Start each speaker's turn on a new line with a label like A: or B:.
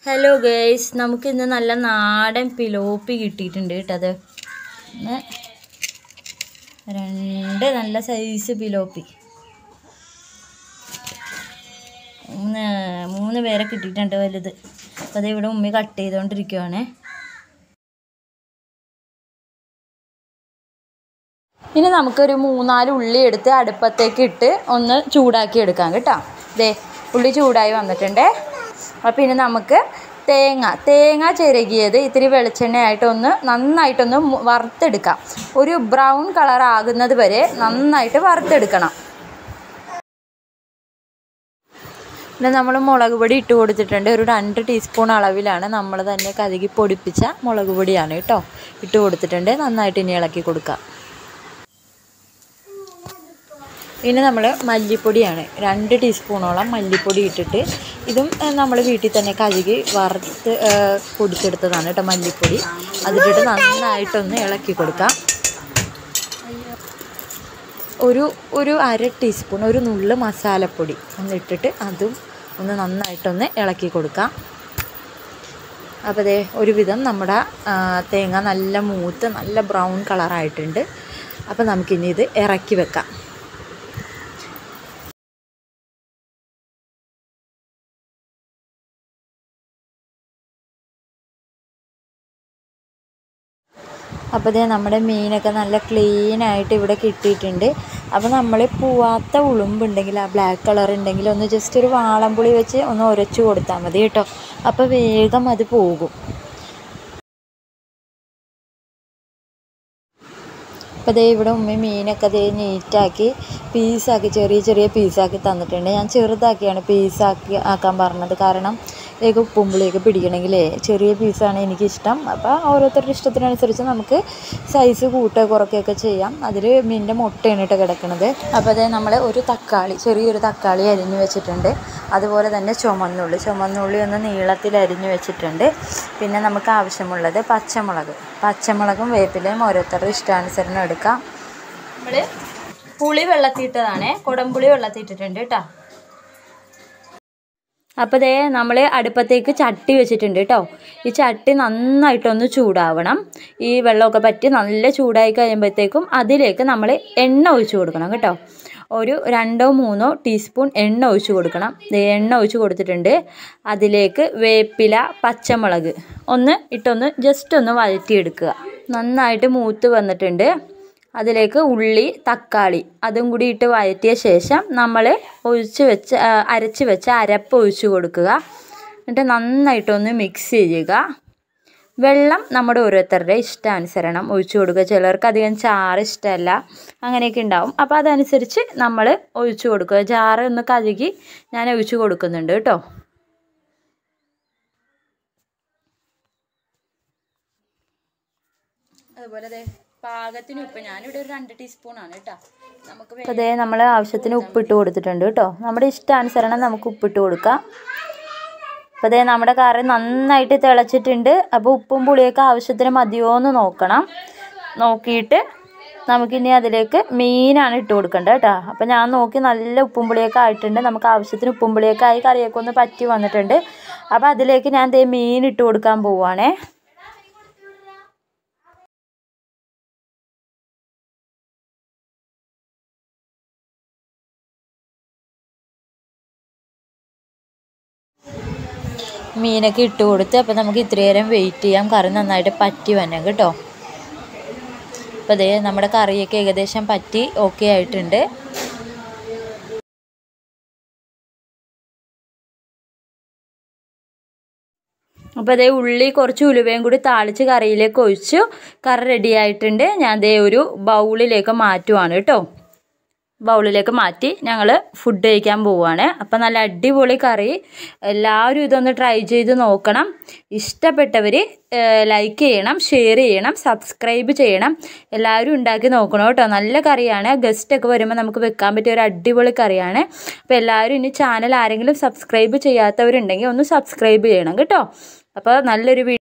A: hello guys നമുക്ക് ഇന്ന് നല്ല നാടൻ പിലോപ്പി കിട്ടിയിട്ടുണ്ട് കേട്ടോ അത് ഒന്ന് രണ്ട് നല്ല സൈസ് പിലോപ്പി മൂന്ന് മൂന്ന് പേരെ കിട്ടിയിട്ടുണ്ട് വലുത് അപ്പോൾ അത് ഇവിടെ ഉമ്മി കട്ട് ചെയ്തുകൊണ്ടിരിക്കുവാണേ ഇനി നമുക്കൊരു മൂന്നാല് ഉള്ളി എടുത്ത് അടുപ്പത്തേക്ക് ഇട്ട് ഒന്ന് ചൂടാക്കി എടുക്കാം കേട്ടോ ദേ ഉള്ളി ചൂടായി വന്നിട്ടുണ്ട് അപ്പോൾ ഇനി നമുക്ക് തേങ്ങ തേങ്ങ ചിരകിയത് ഇത്തിരി വെളിച്ചെണ്ണയായിട്ട് ഒന്ന് നന്നായിട്ടൊന്ന് മു- വറുത്തെടുക്കാം ഒരു ബ്രൗൺ കളർ ആകുന്നത് വരെ നന്നായിട്ട് വറുത്തെടുക്കണം പിന്നെ നമ്മൾ മുളക് പൊടി ഇട്ട് കൊടുത്തിട്ടുണ്ട് ഒരു രണ്ട് ടീസ്പൂൺ അളവിലാണ് നമ്മൾ തന്നെ കഴുകി പൊടിപ്പിച്ച മുളക് പൊടിയാണ് കേട്ടോ ഇട്ട് കൊടുത്തിട്ടുണ്ട് നന്നായിട്ട് ഇനി ഇളക്കി കൊടുക്കാം പിന്നെ നമ്മൾ മല്ലിപ്പൊടിയാണ് രണ്ട് ടീസ്പൂണോളം മല്ലിപ്പൊടി ഇട്ടിട്ട് ഇതും നമ്മൾ വീട്ടിൽ തന്നെ കഴുകി വറുത്ത് ഏ, പൊടിച്ചെടുത്തതാണ് കേട്ടോ മല്ലിപ്പൊടി അതിട്ടിട്ട് നന്നായിട്ടൊന്ന് ഇളക്കി കൊടുക്കാം ഒരു ഒരു അര ടീസ്പൂൺ ഒരു നുള്ള് മസാലപ്പൊടി ഒന്ന് ഇട്ടിട്ട് അതും ഒന്ന് നന്നായിട്ടൊന്ന് ഇളക്കി കൊടുക്കാം അപ്പോൾ ദേ ഒരുവിധം നമ്മുടെ ആ, തേങ്ങ നല്ല മൂത്ത് നല്ല ബ്രൗൺ കളറായിട്ടുണ്ട് അപ്പോൾ നമുക്കിനി ഇത് ഇറക്കി വെക്കാം അപ്പോൾ ദേ നമ്മുടെ മീനൊക്കെ നല്ല ക്ലീൻ ആയിട്ട് ഇവിടെ കിട്ടിയിട്ടുണ്ട് അപ്പോൾ നമ്മൾ പൂവാത്ത ഉളുമ്പുണ്ടെങ്കിൽ ആ ബ്ലാക്ക് കളർ ഉണ്ടെങ്കിൽ ഒന്ന് ജസ്റ്റ് ഒരു വാളംപുളി വെച്ച് ഒന്ന് ഉരച്ചു കൊടുത്താൽ മതി കേട്ടോ അപ്പോൾ വേഗം അത് പോകും അപ്പോൾ ദേ ഇവിടെ ഉമ്മ മീനൊക്കെ ദേ നീറ്റാക്കി പീസാക്കി ചെറിയ ചെറിയ പീസാക്കി തന്നിട്ടുണ്ട് ഞാൻ ചെറുതാക്കിയാണ് പീസാക്കി ആക്കാൻ പറഞ്ഞത് കാരണം ഇതൊക്കെ ഉപ്പും പുളിയൊക്കെ പിടിക്കണമെങ്കിലേ ചെറിയ പീസാണ് എനിക്കിഷ്ടം അപ്പോൾ ഓരോരുത്തരുടെ ഇഷ്ടത്തിനനുസരിച്ച് നമുക്ക് സൈസ് കൂട്ടുക കുറയ്ക്കുകയൊക്കെ ചെയ്യാം അതിൽ മീനിൻ്റെ മുട്ടയാണ് കേട്ടോ കിടക്കുന്നത് അപ്പോൾ അതേ നമ്മൾ ഒരു തക്കാളി ചെറിയൊരു തക്കാളി അരിഞ്ഞു വെച്ചിട്ടുണ്ട് അതുപോലെ തന്നെ ചുമന്നുള്ളി ചുമന്നുള്ളി ഒന്ന് നീളത്തിൽ അരിഞ്ഞു വെച്ചിട്ടുണ്ട് പിന്നെ നമുക്ക് ആവശ്യമുള്ളത് പച്ചമുളക് പച്ചമുളകും വേപ്പിലയും ഓരോരുത്തരുടെ ഇഷ്ടാനുസരണം എടുക്കാം നമ്മൾ പുളി വെള്ളത്തിയിട്ടതാണേ കുടംപുളി വെള്ളത്തിയിട്ടിട്ടുണ്ട് കേട്ടോ അപ്പോൾ ദേ നമ്മൾ അടുപ്പത്തേക്ക് ചട്ടി വെച്ചിട്ടുണ്ട് കേട്ടോ ഈ ചട്ടി നന്നായിട്ടൊന്ന് ചൂടാവണം ഈ വെള്ളമൊക്കെ പറ്റി നല്ല ചൂടായി കഴിയുമ്പോഴത്തേക്കും അതിലേക്ക് നമ്മൾ എണ്ണ ഒഴിച്ച് കൊടുക്കണം കേട്ടോ ഒരു രണ്ടോ മൂന്നോ ടീസ്പൂൺ എണ്ണ ഒഴിച്ച് കൊടുക്കണം ദേ എണ്ണ ഒഴിച്ച് കൊടുത്തിട്ടുണ്ട് അതിലേക്ക് വേപ്പില പച്ചമുളക് ഒന്ന് ഇട്ടൊന്ന് ജസ്റ്റ് ഒന്ന് വഴറ്റിയെടുക്കുക നന്നായിട്ട് മൂത്ത് വന്നിട്ടുണ്ട് അതിലേക്ക് ഉള്ളി തക്കാളി അതും കൂടി ഇട്ട് വഴറ്റിയ ശേഷം നമ്മൾ ഒഴിച്ച് വെച്ച് ആ, അരച്ച് വെച്ച അരപ്പ് ഒഴിച്ച് കൊടുക്കുക എന്നിട്ട് നന്നായിട്ടൊന്ന് മിക്സ് ചെയ്യുക വെള്ളം നമ്മുടെ ഓരോരുത്തരുടെ ഇഷ്ടാനുസരണം ഒഴിച്ചു കൊടുക്കുക ചിലർക്ക് അധികം ചാറ് ഇഷ്ടമല്ല അങ്ങനെയൊക്കെ ഉണ്ടാവും അപ്പോൾ അതനുസരിച്ച് നമ്മൾ ഒഴിച്ചു കൊടുക്കുക ചാറ് ഒന്ന് കഴുകി ഞാൻ ഒഴിച്ചു കൊടുക്കുന്നുണ്ട് കേട്ടോ അതുപോലെ അതെ പാകത്തിന് ഉപ്പ് ഞാനിവിടെ ഒരു രണ്ട് ടീസ്പൂൺ ആണ് കേട്ടോ നമുക്ക് അതേ നമ്മൾ ആവശ്യത്തിന് ഉപ്പിട്ട് കൊടുത്തിട്ടുണ്ട് കേട്ടോ നമ്മുടെ ഇഷ്ടാനുസരണം നമുക്ക് ഉപ്പിട്ട് കൊടുക്കാം അപ്പോൾ അതേ നമ്മുടെ കറി നന്നായിട്ട് തിളച്ചിട്ടുണ്ട് അപ്പോൾ ഉപ്പും പുളിയൊക്കെ ആവശ്യത്തിന് മതിയോ എന്ന് നോക്കണം നോക്കിയിട്ട് നമുക്കിനി അതിലേക്ക് മീനാണ് ഇട്ട് കൊടുക്കേണ്ടത് കേട്ടോ അപ്പോൾ ഞാൻ നോക്കി നല്ല ഉപ്പും പുളിയൊക്കെ ആയിട്ടുണ്ട് നമുക്ക് ആവശ്യത്തിന് ഉപ്പും പുളിയൊക്കെ ആയി കറിയൊക്കെ ഒന്ന് പറ്റി വന്നിട്ടുണ്ട് അപ്പോൾ അതിലേക്ക് ഞാൻ ദേ മീൻ ഇട്ട് കൊടുക്കാൻ പോവുകയാണേ മീനൊക്കെ ഇട്ട് കൊടുത്ത് അപ്പോൾ നമുക്ക് ഇത്രയും നേരം വെയിറ്റ് ചെയ്യാം കറി നന്നായിട്ട് പറ്റി വരണം കേട്ടോ അപ്പോൾ അതേ നമ്മുടെ കറിയൊക്കെ ഏകദേശം പറ്റി ഓക്കെ ആയിട്ടുണ്ട് അപ്പോൾ അതേ ഉള്ളി കുറച്ച് ഉലുവയും കൂടി താളിച്ച് കറിയിലേക്ക് ഒഴിച്ചു കറി റെഡി ആയിട്ടുണ്ട് ഞാൻ ദേ ഒരു ബൗളിലേക്ക് മാറ്റുവാണ് കേട്ടോ ബൗളിലേക്ക് മാറ്റി ഞങ്ങൾ ഫുഡ് കഴിക്കാൻ പോവുകയാണ് അപ്പം നല്ല അടിപൊളി കറി എല്ലാവരും ഇതൊന്ന് ട്രൈ ചെയ്ത് നോക്കണം ഇഷ്ടപ്പെട്ടവർ ലൈക്ക് ചെയ്യണം ഷെയർ ചെയ്യണം സബ്സ്ക്രൈബ് ചെയ്യണം എല്ലാവരും ഉണ്ടാക്കി നോക്കണം കേട്ടോ നല്ല കറിയാണ് ഗസ്റ്റൊക്കെ വരുമ്പോൾ നമുക്ക് വെക്കാൻ പറ്റിയ ഒരു അടിപൊളി കറിയാണ് അപ്പോൾ എല്ലാവരും ഇനി ചാനൽ ആരെങ്കിലും സബ്സ്ക്രൈബ് ചെയ്യാത്തവരുണ്ടെങ്കിൽ ഒന്ന് സബ്സ്ക്രൈബ് ചെയ്യണം കേട്ടോ അപ്പോൾ നല്ലൊരു വീഡിയോ